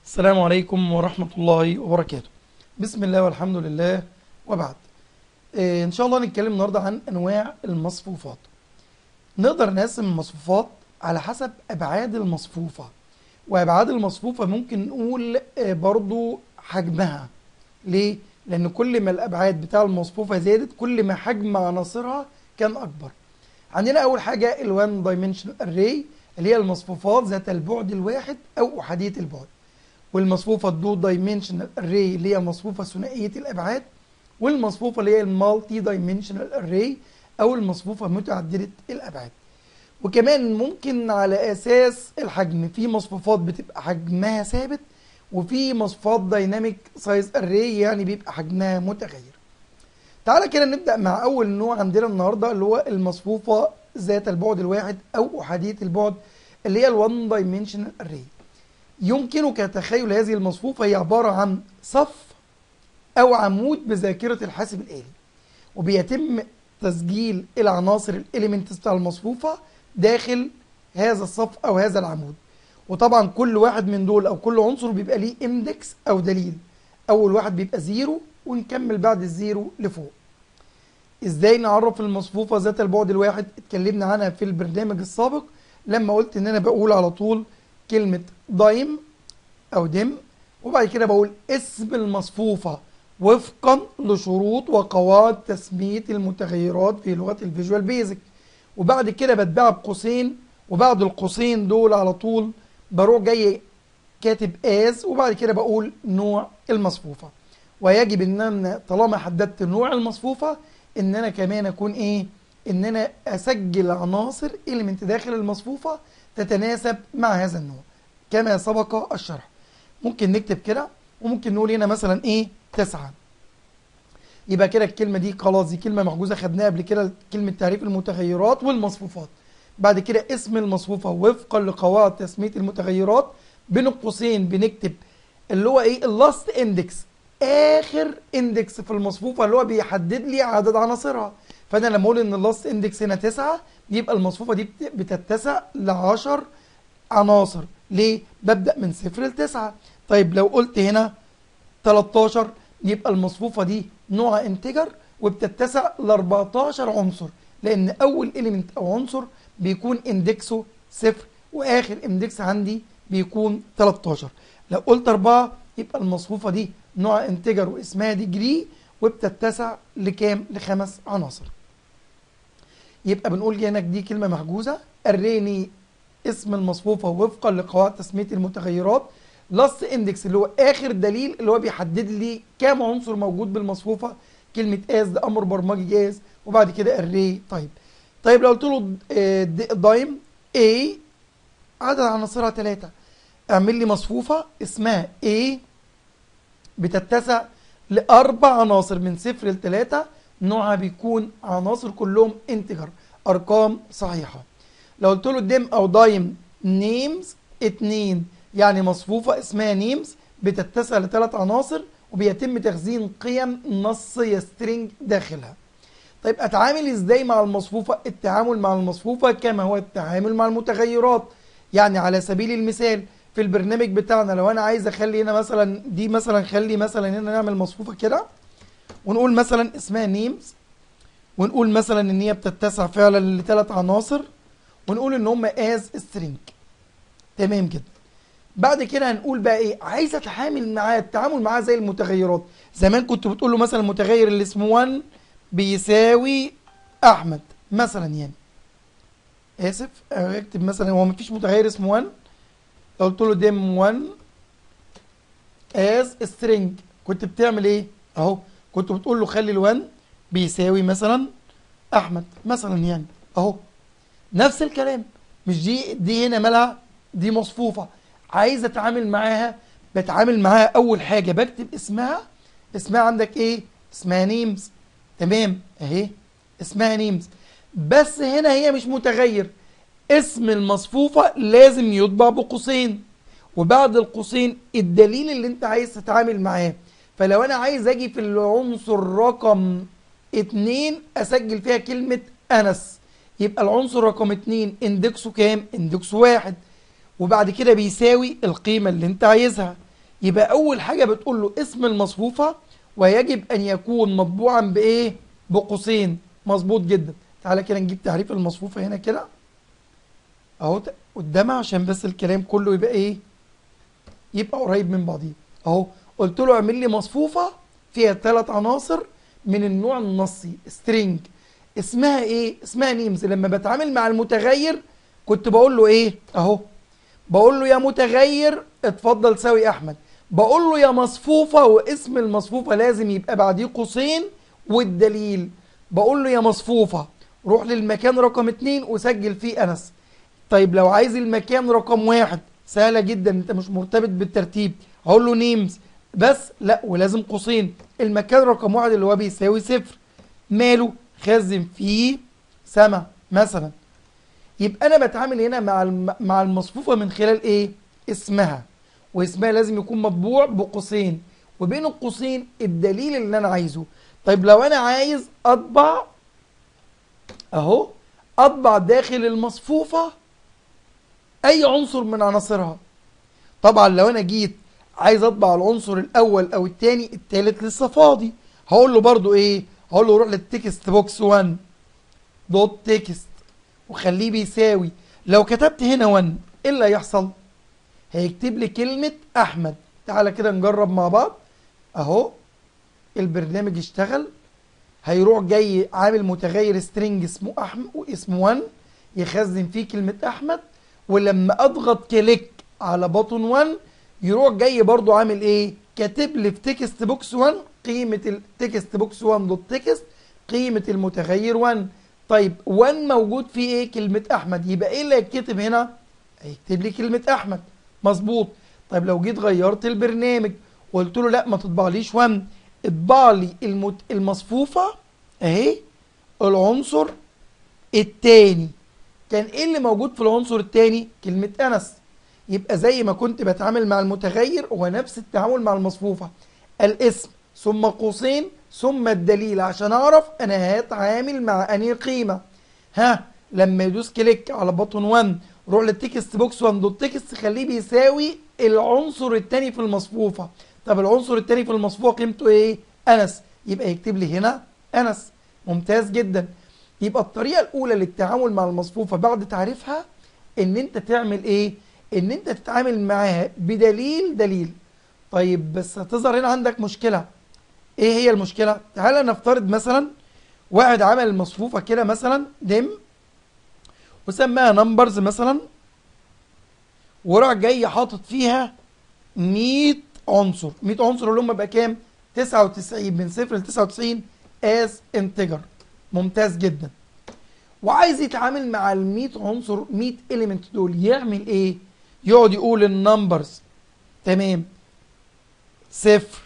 السلام عليكم ورحمة الله وبركاته بسم الله والحمد لله وبعد إيه إن شاء الله نتكلم النهاردة عن أنواع المصفوفات نقدر نقسم المصفوفات على حسب أبعاد المصفوفة وأبعاد المصفوفة ممكن نقول آه، برضو حجمها ليه؟ لأن كل ما الأبعاد بتاع المصفوفة زادت كل ما حجم عناصرها كان أكبر عندنا أول حاجة ال One Dimensional Array اللي هي المصفوفات ذات البعد الواحد أو أحادية البعد والمصفوفة الدو دايمنشنال اري اللي هي مصفوفة ثنائية الأبعاد والمصفوفة اللي هي المالتي دايمنشنال اري أو المصفوفة متعددة الأبعاد وكمان ممكن على أساس الحجم في مصفوفات بتبقى حجمها ثابت وفي مصفوفات دايناميك سايز اري يعني بيبقى حجمها متغير تعالى كده نبدأ مع أول نوع عندنا النهاردة اللي هو المصفوفة ذات البعد الواحد أو أحادية البعد اللي هي الوان دايمنشنال اري يمكنك تخيل هذه المصفوفة هي عبارة عن صف أو عمود بذاكرة الحاسب الآلي وبيتم تسجيل العناصر الإليمنتس بتاع المصفوفة داخل هذا الصف أو هذا العمود وطبعا كل واحد من دول أو كل عنصر بيبقى ليه اندكس أو دليل أول واحد بيبقى زيرو ونكمل بعد الزيرو لفوق ازاي نعرف المصفوفة ذات البعد الواحد اتكلمنا عنها في البرنامج السابق لما قلت ان انا بقول على طول كلمة دايم او دم وبعد كده بقول اسم المصفوفة وفقا لشروط وقواعد تسمية المتغيرات في لغة الفيجوال بيزك وبعد كده بتباع بقوسين وبعد القوسين دول على طول بروح جاي كاتب از وبعد كده بقول نوع المصفوفة ويجب ان انا طالما حددت نوع المصفوفة ان انا كمان اكون ايه ان انا اسجل عناصر اليمنت داخل المصفوفة تتناسب مع هذا النوع كما سبق الشرح ممكن نكتب كده وممكن نقول هنا مثلا ايه تسعة يبقى كده الكلمة دي خلاص دي كلمة محجوزة خدناها قبل كده كلمة تعريف المتغيرات والمصفوفات بعد كده اسم المصفوفة وفقا لقواعد تسمية المتغيرات بين القوسين بنكتب اللي هو ايه اللاست اندكس اخر اندكس في المصفوفة اللي هو بيحدد لي عدد عناصرها فانا لما اقول ان اللاست اندكس هنا تسعة يبقى المصفوفة دي بت- بتتسع ل 10 عناصر ليه؟ ببدأ من صفر لتسعة طيب لو قلت هنا 13 يبقى المصفوفة دي نوع انتجر وبتتسع ل 14 عنصر لأن أول إليمنت أو عنصر بيكون اندكسه صفر وآخر اندكس عندي بيكون 13 لو قلت 4 يبقى المصفوفة دي نوع انتجر واسمها ديجري وبتتسع لكام؟ لخمس عناصر يبقى بنقول هناك دي كلمة محجوزة الريني اسم المصفوفة وفقا لقواعد تسمية المتغيرات لاست اندكس اللي هو اخر دليل اللي هو بيحدد لي كام عنصر موجود بالمصفوفة كلمة از ده امر برمجي جاهز وبعد كده الري طيب طيب لو قلت له آه، د- دايم A عدد عناصرها ثلاثة اعمل لي مصفوفة اسمها A بتتسع لأربع عناصر من صفر لثلاثة نوعها بيكون عناصر كلهم انتجر أرقام صحيحة لو قلت له ديم أو دايم نيمز اتنين يعني مصفوفة اسمها نيمز بتتسع لثلاث عناصر وبيتم تخزين قيم نصية سترينج داخلها طيب اتعامل ازاي مع المصفوفة التعامل مع المصفوفة كما هو التعامل مع المتغيرات يعني على سبيل المثال في البرنامج بتاعنا لو انا عايز اخلي هنا مثلا دي مثلا خلي مثلا هنا نعمل مصفوفة كده ونقول مثلا اسمها نيمز ونقول مثلا ان هي بتتسع فعلا لثلاث عناصر ونقول ان هم از سترينج تمام كده بعد كده هنقول بقى ايه عايز اتعامل معاه التعامل معاه زي المتغيرات زمان كنت بتقول له مثلا المتغير اللي اسمه 1 بيساوي احمد مثلا يعني اسف أه، اكتب مثلا هو مفيش متغير اسمه 1 لو قلت له ديم 1 از string كنت بتعمل ايه اهو كنت بتقول له خلي ال1 بيساوي مثلا احمد مثلا يعني اهو نفس الكلام مش دي دي هنا مالها دي مصفوفة عايز اتعامل معاها بتعامل معاها اول حاجة بكتب اسمها اسمها عندك ايه اسمها نيمز تمام اهي اسمها نيمز بس هنا هي مش متغير اسم المصفوفة لازم يطبع بقوسين وبعد القوسين الدليل اللي انت عايز تتعامل معاه فلو انا عايز اجي في العنصر رقم اتنين اسجل فيها كلمة انس يبقى العنصر رقم اتنين اندكسه كام اندكسه واحد وبعد كده بيساوي القيمة اللي انت عايزها يبقى اول حاجه بتقول له اسم المصفوفه ويجب ان يكون مطبوعا بايه بقوسين مظبوط جدا تعالى كده نجيب تعريف المصفوفه هنا كده اهو ت- قدامها عشان بس الكلام كله يبقى ايه يبقى قريب من بعضيه اهو قلت له اعمل لي مصفوفه فيها ثلاث عناصر من النوع النصي سترينج اسمها ايه اسمها نيمز لما بتعامل مع المتغير كنت بقول له ايه اهو بقول له يا متغير اتفضل ساوي احمد بقول له يا مصفوفه واسم المصفوفه لازم يبقى بعديه قوسين والدليل بقول له يا مصفوفه روح للمكان رقم اتنين وسجل فيه انس طيب لو عايز المكان رقم واحد سهلة جدا انت مش مرتبط بالترتيب هقول له نيمز بس لا ولازم قوسين المكان رقم واحد اللي هو بيساوي صفر ماله خزن فيه سما مثلا يبقى انا بتعامل هنا مع الم... مع المصفوفة من خلال ايه اسمها واسمها لازم يكون مطبوع بقوسين وبين القوسين الدليل اللي انا عايزه طيب لو انا عايز اطبع اهو اطبع داخل المصفوفة اي عنصر من عناصرها طبعا لو انا جيت عايز اطبع العنصر الاول او الثاني الثالث لسه فاضي هقول له برضو ايه هقول له روح للتكست بوكس 1 دوت تكست وخليه بيساوي لو كتبت هنا 1 ايه اللي هيحصل هيكتب لي كلمة احمد تعالى كده نجرب مع بعض اهو البرنامج اشتغل هيروح جاي عامل متغير سترينج اسمه احمد واسمه 1 يخزن فيه كلمة احمد ولما اضغط كليك على بطن 1 يروح جاي برضو عامل ايه كاتب لي في تكست بوكس 1 قيمة التكست بوكس 1 دوت تكست قيمة المتغير 1 طيب 1 موجود فيه ايه كلمة احمد يبقى ايه اللي هيتكتب هنا هيكتب لي كلمة احمد مظبوط طيب لو جيت غيرت البرنامج وقلت له لا ما تطبعليش 1 اطبع لي المت... المصفوفة اهي العنصر التاني كان ايه اللي موجود في العنصر التاني كلمة انس يبقى زي ما كنت بتعامل مع المتغير هو نفس التعامل مع المصفوفة الاسم ثم قوسين ثم الدليل عشان اعرف انا هتعامل مع انهي قيمة ها لما يدوس كليك على بطن 1 روح للتكست بوكس 1 دوت تكست خليه بيساوي العنصر التاني في المصفوفة طب العنصر التاني في المصفوفة قيمته ايه انس يبقى يكتب لي هنا انس ممتاز جدا يبقى الطريقة الأولى للتعامل مع المصفوفة بعد تعريفها إن أنت تعمل إيه؟ إن أنت تتعامل معاها بدليل دليل. طيب بس هتظهر هنا عندك مشكلة. إيه هي المشكلة؟ تعالى نفترض مثلا واحد عمل المصفوفة كده مثلا دم وسماها نمبرز مثلا وراح جاي حاطط فيها 100 عنصر، 100 عنصر اللي هم بقى كام؟ 99 من صفر ل 99 as integer. ممتاز جدا وعايز يتعامل مع ال 100 عنصر 100 اليمنت دول يعمل ايه يقعد يقول النمبرز تمام صفر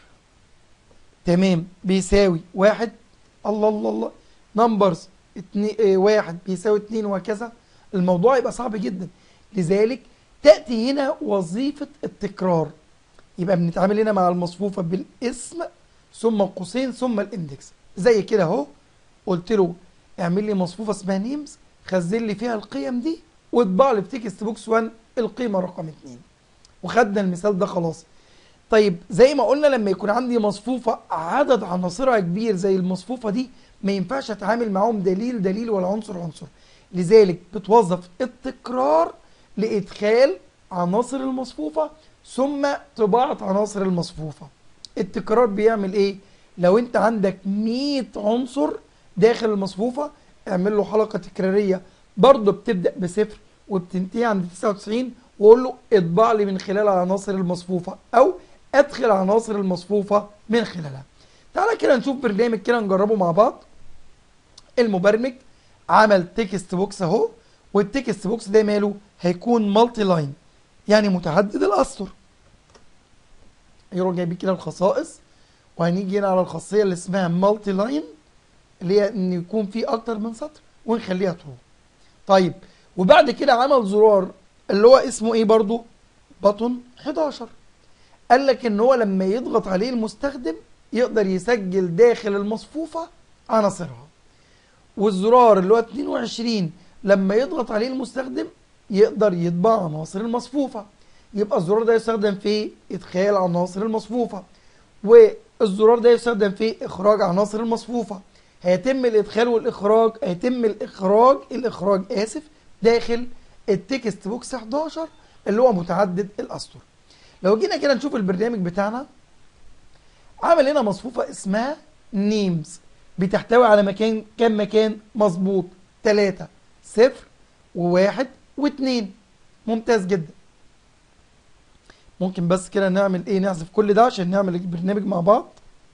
تمام بيساوي واحد الله الله الله نمبرز اتنين اه واحد بيساوي اتنين وهكذا الموضوع يبقى صعب جدا لذلك تأتي هنا وظيفة التكرار يبقى بنتعامل هنا مع المصفوفة بالاسم ثم قوسين ثم الاندكس زي كده اهو قلت له اعمل لي مصفوفه اسمها نيمز خزن لي فيها القيم دي واطبع لي في تكست بوكس 1 القيمه رقم 2 وخدنا المثال ده خلاص طيب زي ما قلنا لما يكون عندي مصفوفه عدد عناصرها كبير زي المصفوفه دي ما ينفعش اتعامل معاهم دليل دليل ولا عنصر عنصر لذلك بتوظف التكرار لادخال عناصر المصفوفه ثم طباعه عناصر المصفوفه التكرار بيعمل ايه لو انت عندك 100 عنصر داخل المصفوفة اعمل له حلقة تكرارية برضه بتبدأ بصفر وبتنتهي عند 99 وقول له اطبع لي من خلال عناصر المصفوفة أو أدخل عناصر المصفوفة من خلالها. تعالى كده نشوف برنامج كده نجربه مع بعض. المبرمج عمل تكست بوكس أهو والتكست بوكس ده ماله هيكون مالتي لاين يعني متعدد الأسطر. يروح جايبين كده الخصائص وهنيجي هنا على الخاصية اللي اسمها مالتي لاين اللي هي ان يكون في اكتر من سطر ونخليها ترو طيب وبعد كده عمل زرار اللي هو اسمه ايه برضو بطن 11 قال لك ان هو لما يضغط عليه المستخدم يقدر يسجل داخل المصفوفة عناصرها والزرار اللي هو 22 لما يضغط عليه المستخدم يقدر يطبع عناصر المصفوفة يبقى الزرار ده يستخدم في ادخال عناصر المصفوفه والزرار ده يستخدم في اخراج عناصر المصفوفه هيتم الادخال والاخراج هيتم الاخراج الاخراج اسف داخل التكست بوكس 11 اللي هو متعدد الاسطر لو جينا كده نشوف البرنامج بتاعنا عمل هنا مصفوفه اسمها نيمز بتحتوي على مكان كام مكان مظبوط ثلاثة صفر وواحد واثنين ممتاز جدا ممكن بس كده نعمل ايه نحذف كل ده عشان نعمل البرنامج مع بعض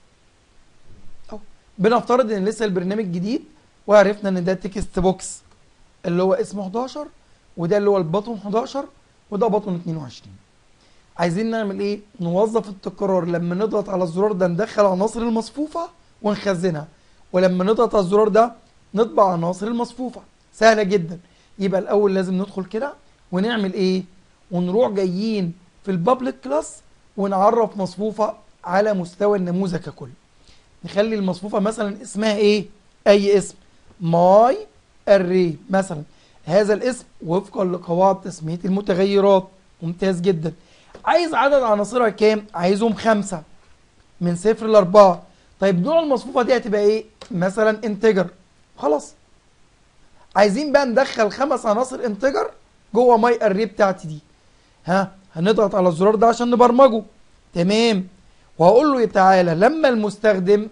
أو بنفترض ان لسه البرنامج جديد وعرفنا ان ده تكست بوكس اللي هو اسمه 11 وده اللي هو البطن 11 وده بطن 22 عايزين نعمل ايه نوظف التكرار لما نضغط على الزرار ده ندخل عناصر المصفوفة ونخزنها ولما نضغط على الزرار ده نطبع عناصر المصفوفة سهلة جدا يبقى الأول لازم ندخل كده ونعمل إيه ونروح جايين في البابليك كلاس ونعرف مصفوفة على مستوى النموذج ككل نخلي المصفوفة مثلا اسمها إيه أي اسم ماي array مثلا هذا الاسم وفقا لقواعد تسمية المتغيرات ممتاز جدا عايز عدد عناصرها كام عايزهم خمسة من صفر لأربعة طيب نوع المصفوفة دي هتبقى ايه مثلا انتجر خلاص عايزين بقى ندخل خمس عناصر انتجر جوه ماي اري بتاعتي دي ها هنضغط على الزرار ده عشان نبرمجه تمام وهقول له تعالى لما المستخدم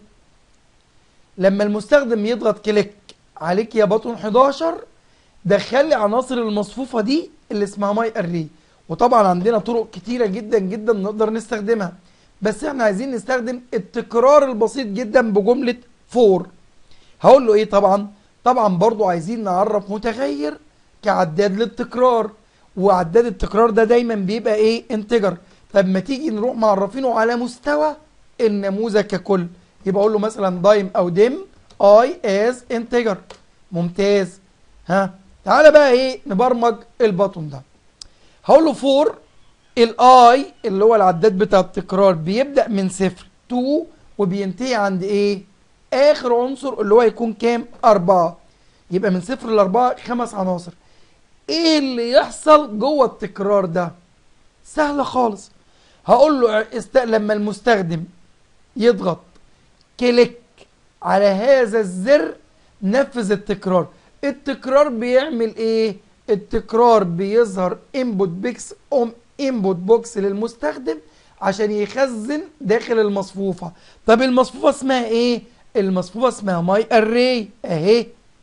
لما المستخدم يضغط كليك عليك يا بطن 11 دخل لي عناصر المصفوفة دي اللي اسمها ماي اري وطبعا عندنا طرق كتيرة جدا جدا نقدر نستخدمها بس احنا عايزين نستخدم التكرار البسيط جدا بجملة فور هقول له ايه طبعا طبعا برضو عايزين نعرف متغير كعداد للتكرار وعداد التكرار ده دايما بيبقى ايه انتجر طب ما تيجي نروح معرفينه على مستوى النموذج ككل يبقى اقول له مثلا دايم او ديم اي از انتجر ممتاز ها تعالى بقى ايه نبرمج البطن ده هقول له فور الاي اللي هو العداد بتاع التكرار بيبدأ من صفر 2 وبينتهي عند ايه اخر عنصر اللي هو يكون كام أربعة يبقى من صفر لأربعة خمس عناصر ايه اللي يحصل جوه التكرار ده سهلة خالص هقول له است... لما المستخدم يضغط كليك على هذا الزر نفذ التكرار التكرار بيعمل ايه التكرار بيظهر انبوت بيكس ام انبوت بوكس للمستخدم عشان يخزن داخل المصفوفة طب المصفوفة اسمها ايه المصفوفة اسمها ماي اري اهي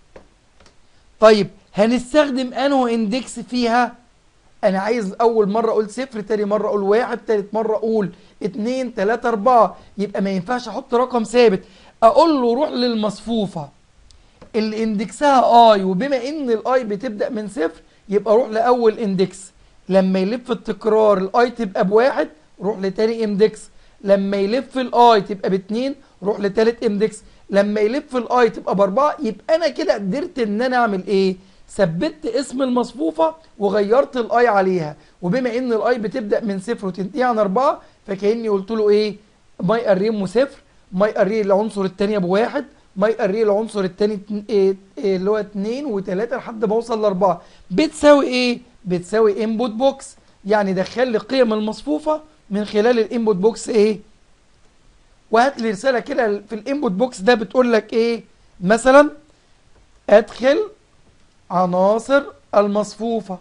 طيب هنستخدم انه اندكس فيها انا عايز اول مرة اقول صفر تاني مرة اقول واحد تالت مرة اقول اتنين تلاتة اربعة يبقى ما ينفعش احط رقم ثابت اقول له روح للمصفوفة اللي اندكسها اي وبما ان الاي بتبدأ من صفر يبقى روح لاول اندكس لما يلف التكرار الاي تبقى بواحد روح لتاني اندكس لما يلف الاي تبقى باتنين روح لتالت اندكس لما يلف الاي تبقى باربعه يبقى انا كده قدرت ان انا اعمل ايه ثبت اسم المصفوفه وغيرت الاي عليها وبما ان الاي بتبدا من صفر وتنتهي عن اربعه فكاني قلت له ايه ماي اري ام صفر ماي اري العنصر الثاني ابو واحد ماي اري العنصر الثاني إيه إيه اللي هو اتنين وتلاته لحد ما اوصل لاربعه بتساوي ايه؟ بتساوي انبوت بوكس يعني دخل لي قيم المصفوفه من خلال الانبوت بوكس ايه؟ وهات لي رساله كده في الانبوت بوكس ده بتقول لك ايه؟ مثلا ادخل عناصر المصفوفه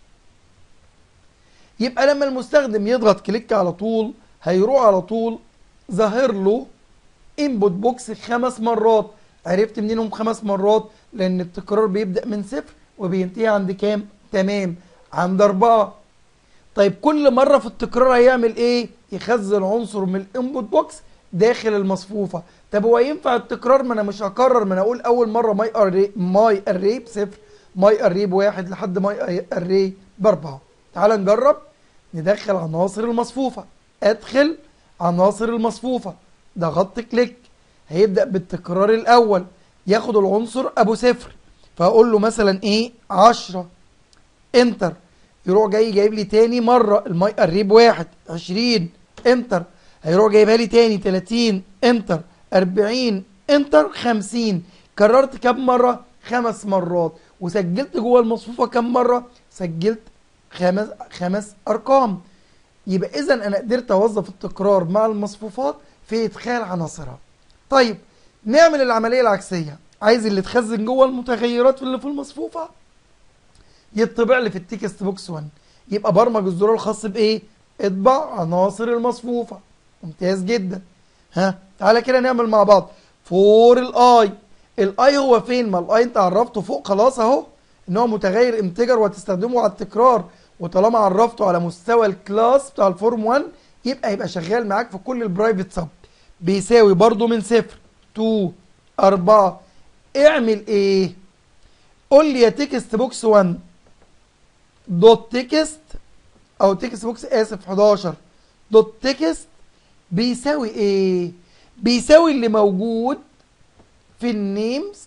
يبقى لما المستخدم يضغط كليك على طول هيروح على طول ظاهر له انبوت بوكس خمس مرات عرفت منينهم خمس مرات لان التكرار بيبدأ من صفر وبينتهي عند كام تمام عند أربعة طيب كل مرة في التكرار هيعمل ايه يخزن عنصر من الانبوت بوكس داخل المصفوفة طب هو ينفع التكرار ما انا مش هكرر ما انا اقول اول مرة ماي اري ماي اري بصفر ماي اري بواحد لحد ماي اري باربعة تعال نجرب ندخل عناصر المصفوفة ادخل عناصر المصفوفة ضغطت كليك هيبدأ بالتكرار الأول ياخد العنصر أبو صفر فأقول له مثلا إيه 10 انتر يروح جاي جايب لي تاني مرة الماي قريب واحد 20 انتر هيروح جايبها لي تاني 30 انتر 40 انتر 50 كررت كم مرة؟ خمس مرات وسجلت جوه المصفوفة كم مرة؟ سجلت خمس خمس أرقام يبقى اذا انا قدرت اوظف التكرار مع المصفوفات في ادخال عناصرها طيب نعمل العمليه العكسيه عايز اللي تخزن جوه المتغيرات اللي في المصفوفه يطبع لي في التكست بوكس 1 يبقى برمج الزرار الخاص بايه اطبع عناصر المصفوفه ممتاز جدا ها تعالى كده نعمل مع بعض فور الاي الاي هو فين ما الاي انت عرفته فوق خلاص اهو ان هو متغير انتجر وهتستخدمه على التكرار وطالما عرفته على مستوى الكلاس بتاع الفورم 1 يبقى يبقى شغال معاك في كل البرايفت سب بيساوي برضو من صفر 2 4 اعمل ايه قول لي يا تكست بوكس 1 دوت تكست او تكست بوكس اسف 11 دوت تكست بيساوي ايه بيساوي اللي موجود في النيمز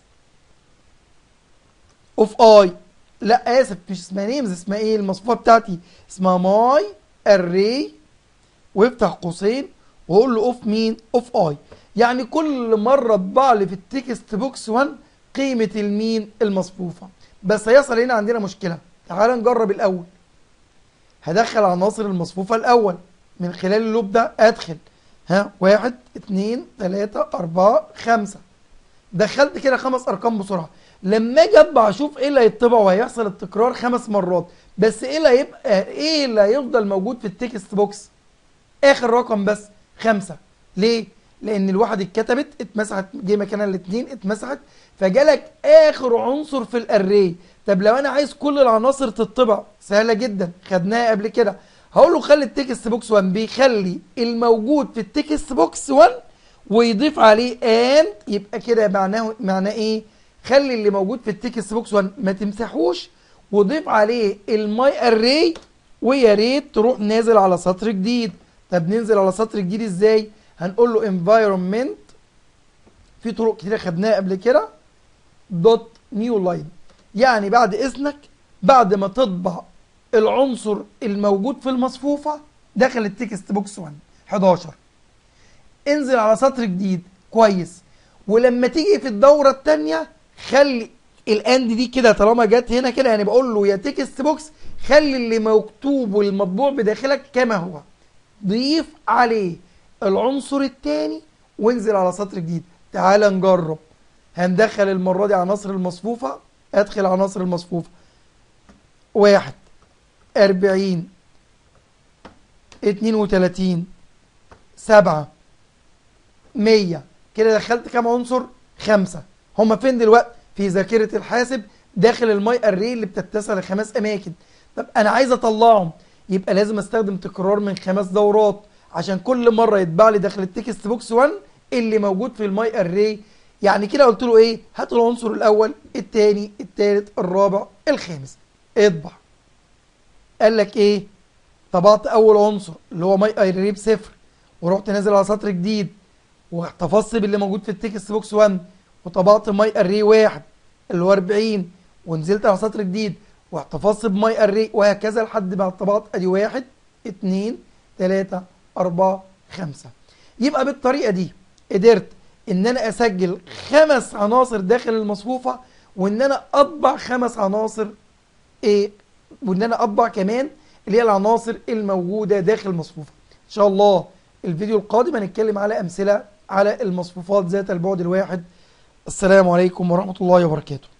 اوف اي لا اسف مش اسمها نيمز اسمها ايه المصفوفه بتاعتي اسمها ماي اري وافتح قوسين واقول له اوف مين اوف اي يعني كل مره اطبع لي في التكست بوكس 1 قيمه المين المصفوفه بس هيحصل هنا عندنا مشكله تعال نجرب الاول هدخل عناصر المصفوفه الاول من خلال اللوب ده ادخل ها واحد اتنين تلاتة أربعة خمسة دخلت كده خمس أرقام بسرعة لما أجي أطبع أشوف إيه اللي هيطبع وهيحصل التكرار خمس مرات بس إيه اللي هيبقى إيه اللي هيفضل موجود في التكست بوكس آخر رقم بس خمسة ليه؟ لأن الواحد اتكتبت اتمسحت جه مكانها الاتنين اتمسحت فجالك آخر عنصر في الأري طب لو أنا عايز كل العناصر تطبع سهلة جدا خدناها قبل كده هقول له خلي التكست بوكس 1 بيخلي الموجود في التكست بوكس 1 ويضيف عليه ان يبقى كده معناه معناه ايه خلي اللي موجود في التكست بوكس 1 ما تمسحوش وضيف عليه الماي اري ويا ريت تروح نازل على سطر جديد طب ننزل على سطر جديد ازاي هنقول له environment في طرق كتيره خدناها قبل كده دوت نيو لاين يعني بعد اذنك بعد ما تطبع العنصر الموجود في المصفوفة داخل التكست بوكس 1 11 انزل على سطر جديد كويس ولما تيجي في الدورة الثانية خلي الاند دي كده طالما جت هنا كده يعني بقول له يا تكست بوكس خلي اللي مكتوب والمطبوع بداخلك كما هو ضيف عليه العنصر الثاني وانزل على سطر جديد تعال نجرب هندخل المرة دي عناصر المصفوفة ادخل عناصر المصفوفة واحد أربعين اتنين وتلاتين سبعة مية كده دخلت كام عنصر؟ خمسة هما فين دلوقتي؟ في ذاكرة الحاسب داخل الماي اري اللي بتتسع لخمس أماكن طب أنا عايز أطلعهم يبقى لازم أستخدم تكرار من خمس دورات عشان كل مرة يتباع لي داخل التكست بوكس 1 اللي موجود في الماي اري يعني كده قلت له ايه هات العنصر الاول الثاني الثالث الرابع الخامس اطبع قال لك ايه طبعت اول عنصر اللي هو ماي ايري بصفر ورحت نازل على سطر جديد واحتفظت باللي موجود في التكست بوكس 1 وطبعت ماي اري واحد اللي هو 40 ونزلت على سطر جديد واحتفظت بماي اري وهكذا لحد ما طبعت ادي واحد اتنين تلاتة اربعة خمسة يبقى بالطريقة دي قدرت ان انا اسجل خمس عناصر داخل المصفوفة وان انا اطبع خمس عناصر ايه وان انا اطبع كمان اللي هي العناصر الموجودة داخل المصفوفة ان شاء الله الفيديو القادم هنتكلم على امثلة على المصفوفات ذات البعد الواحد السلام عليكم ورحمة الله وبركاته